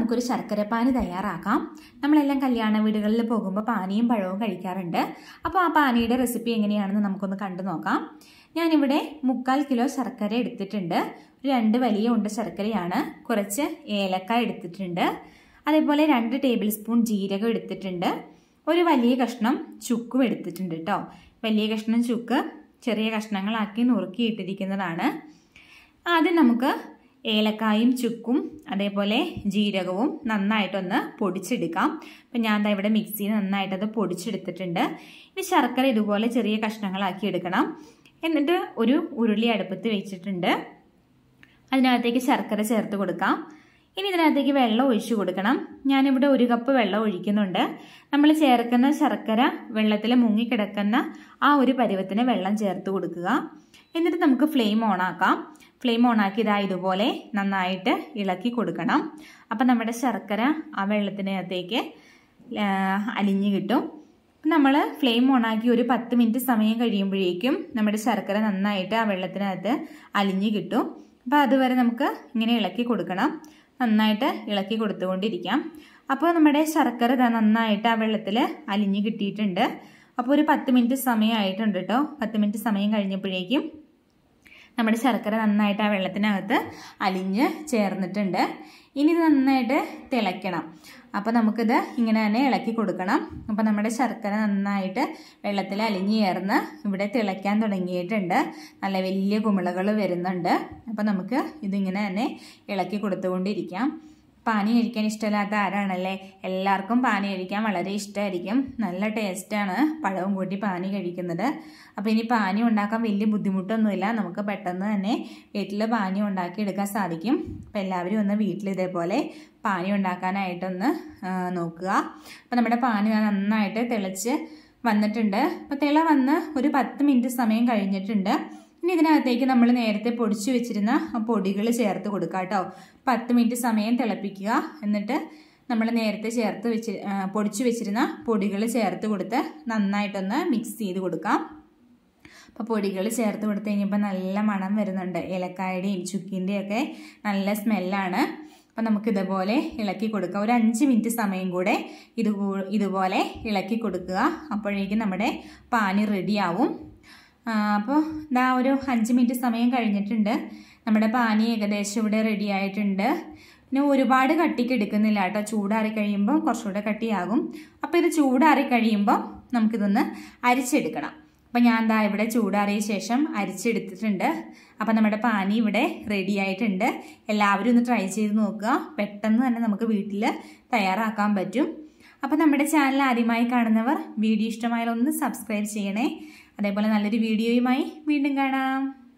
നമുക്കൊരു ശർക്കരപ്പാനി തയ്യാറാക്കാം നമ്മളെല്ലാം കല്യാണ വീടുകളിൽ പോകുമ്പോൾ പാനിയും പഴവും കഴിക്കാറുണ്ട് അപ്പോൾ ആ പാനിയുടെ റെസിപ്പി എങ്ങനെയാണെന്ന് നമുക്കൊന്ന് കണ്ടു നോക്കാം ഞാനിവിടെ മുക്കാൽ കിലോ ശർക്കര എടുത്തിട്ടുണ്ട് ഒരു രണ്ട് വലിയ ഉണ്ട ശർക്കരയാണ് കുറച്ച് ഏലക്ക എടുത്തിട്ടുണ്ട് അതേപോലെ രണ്ട് ടേബിൾ സ്പൂൺ ജീരകം എടുത്തിട്ടുണ്ട് ഒരു വലിയ കഷ്ണം ചുക്കും എടുത്തിട്ടുണ്ട് കേട്ടോ വലിയ കഷ്ണം ചുക്ക് ചെറിയ കഷ്ണങ്ങളാക്കി നുറുക്കിയിട്ടിരിക്കുന്നതാണ് ആദ്യം നമുക്ക് ഏലക്കായും ചുക്കും അതേപോലെ ജീരകവും നന്നായിട്ടൊന്ന് പൊടിച്ചെടുക്കാം അപ്പം ഞാൻ ദാ ഇവിടെ മിക്സിയിൽ നന്നായിട്ടത് പൊടിച്ചെടുത്തിട്ടുണ്ട് ഇനി ശർക്കര ഇതുപോലെ ചെറിയ കഷ്ണങ്ങളാക്കി എടുക്കണം എന്നിട്ട് ഒരു ഉരുളി അടുപ്പത്ത് വെച്ചിട്ടുണ്ട് അതിനകത്തേക്ക് ശർക്കര ചേർത്ത് കൊടുക്കാം ഇനി ഇതിനകത്തേക്ക് വെള്ളം ഒഴിച്ചു കൊടുക്കണം ഞാനിവിടെ ഒരു കപ്പ് വെള്ളം ഒഴിക്കുന്നുണ്ട് നമ്മൾ ചേർക്കുന്ന ശർക്കര വെള്ളത്തിൽ മുങ്ങിക്കിടക്കുന്ന ആ ഒരു പരുവത്തിന് വെള്ളം ചേർത്ത് കൊടുക്കുക എന്നിട്ട് നമുക്ക് ഫ്ലെയിം ഓണാക്കാം ഫ്ലെയിം ഓണാക്കി ഇതാ ഇതുപോലെ നന്നായിട്ട് ഇളക്കി കൊടുക്കണം അപ്പം നമ്മുടെ ശർക്കര ആ വെള്ളത്തിനകത്തേക്ക് അലിഞ്ഞു കിട്ടും നമ്മൾ ഫ്ലെയിം ഓണാക്കി ഒരു പത്ത് മിനിറ്റ് സമയം കഴിയുമ്പോഴേക്കും നമ്മുടെ ശർക്കര നന്നായിട്ട് ആ വെള്ളത്തിനകത്ത് അലിഞ്ഞു കിട്ടും അപ്പോൾ അതുവരെ നമുക്ക് ഇങ്ങനെ ഇളക്കി കൊടുക്കണം നന്നായിട്ട് ഇളക്കി കൊടുത്തുകൊണ്ടിരിക്കാം അപ്പോൾ നമ്മുടെ ശർക്കര നന്നായിട്ട് ആ വെള്ളത്തിൽ അലിഞ്ഞു കിട്ടിയിട്ടുണ്ട് അപ്പോൾ ഒരു പത്ത് മിനിറ്റ് സമയമായിട്ടുണ്ട് കേട്ടോ പത്ത് മിനിറ്റ് സമയം കഴിഞ്ഞപ്പോഴേക്കും നമ്മുടെ ശർക്കര നന്നായിട്ട് ആ വെള്ളത്തിനകത്ത് അലിഞ്ഞ് ചേർന്നിട്ടുണ്ട് ഇനി ഇത് നന്നായിട്ട് തിളയ്ക്കണം അപ്പോൾ നമുക്കിത് ഇങ്ങനെ തന്നെ ഇളക്കി കൊടുക്കണം അപ്പോൾ നമ്മുടെ ശർക്കര നന്നായിട്ട് വെള്ളത്തിൽ അലിഞ്ഞ് ചേർന്ന് ഇവിടെ തിളയ്ക്കാൻ തുടങ്ങിയിട്ടുണ്ട് നല്ല വലിയ കുമിളകൾ വരുന്നുണ്ട് അപ്പോൾ നമുക്ക് ഇതിങ്ങനെ തന്നെ ഇളക്കി കൊടുത്തുകൊണ്ടിരിക്കാം പാനി കഴിക്കാൻ ഇഷ്ടമില്ലാത്ത ആരാണല്ലേ എല്ലാവർക്കും പാനി കഴിക്കാൻ വളരെ ഇഷ്ടമായിരിക്കും നല്ല ടേസ്റ്റാണ് പഴവും കൂട്ടി പാനി കഴിക്കുന്നത് അപ്പോൾ ഇനി പാനി ഉണ്ടാക്കാൻ വലിയ ബുദ്ധിമുട്ടൊന്നുമില്ല നമുക്ക് പെട്ടെന്ന് തന്നെ വീട്ടിൽ പാനി ഉണ്ടാക്കിയെടുക്കാൻ സാധിക്കും അപ്പോൾ എല്ലാവരും ഒന്ന് വീട്ടിൽ ഇതേപോലെ പാനി ഉണ്ടാക്കാനായിട്ടൊന്ന് നോക്കുക അപ്പോൾ നമ്മുടെ പാനി നന്നായിട്ട് തിളച്ച് വന്നിട്ടുണ്ട് അപ്പോൾ തിള വന്ന് ഒരു പത്ത് മിനിറ്റ് സമയം കഴിഞ്ഞിട്ടുണ്ട് ഇനി ഇതിനകത്തേക്ക് നമ്മൾ നേരത്തെ പൊടിച്ചു വെച്ചിരുന്ന പൊടികൾ ചേർത്ത് കൊടുക്കുക കേട്ടോ പത്ത് മിനിറ്റ് സമയം തിളപ്പിക്കുക എന്നിട്ട് നമ്മൾ നേരത്തെ ചേർത്ത് വെച്ച് പൊടിച്ചു വെച്ചിരുന്ന പൊടികൾ ചേർത്ത് കൊടുത്ത് നന്നായിട്ടൊന്ന് മിക്സ് ചെയ്ത് കൊടുക്കാം അപ്പോൾ പൊടികൾ ചേർത്ത് കൊടുത്ത് കഴിഞ്ഞപ്പോൾ നല്ല മണം വരുന്നുണ്ട് ഏലക്കായുടെയും ചുക്കിൻ്റെയും ഒക്കെ നല്ല സ്മെല്ലാണ് അപ്പോൾ നമുക്ക് ഇതുപോലെ ഇളക്കി കൊടുക്കുക ഒരു അഞ്ച് മിനിറ്റ് സമയം കൂടെ ഇത് ഇതുപോലെ ഇളക്കി കൊടുക്കുക അപ്പോഴേക്കും നമ്മുടെ പാനി റെഡിയാവും അപ്പോൾ ഇതാ ഒരു അഞ്ച് മിനിറ്റ് സമയം കഴിഞ്ഞിട്ടുണ്ട് നമ്മുടെ പാനി ഏകദേശം ഇവിടെ റെഡി ആയിട്ടുണ്ട് പിന്നെ ഒരുപാട് കട്ടിക്ക് എടുക്കുന്നില്ല കേട്ടോ ചൂടാറി കഴിയുമ്പോൾ കുറച്ചുകൂടെ കട്ടിയാകും അപ്പോൾ ഇത് ചൂടാറി കഴിയുമ്പോൾ നമുക്കിതൊന്ന് അരിച്ചെടുക്കണം അപ്പോൾ ഞാൻ ദാ ഇവിടെ ചൂടാറിയ ശേഷം അരിച്ചെടുത്തിട്ടുണ്ട് അപ്പോൾ നമ്മുടെ പാനി ഇവിടെ റെഡി ആയിട്ടുണ്ട് എല്ലാവരും ഒന്ന് ട്രൈ ചെയ്ത് നോക്കുക പെട്ടെന്ന് തന്നെ നമുക്ക് വീട്ടിൽ തയ്യാറാക്കാൻ പറ്റും അപ്പോൾ നമ്മുടെ ചാനൽ ആദ്യമായി കാണുന്നവർ വീഡിയോ ഇഷ്ടമായാൽ ഒന്ന് സബ്സ്ക്രൈബ് ചെയ്യണേ അതേപോലെ നല്ലൊരു വീഡിയോയുമായി വീണ്ടും കാണാം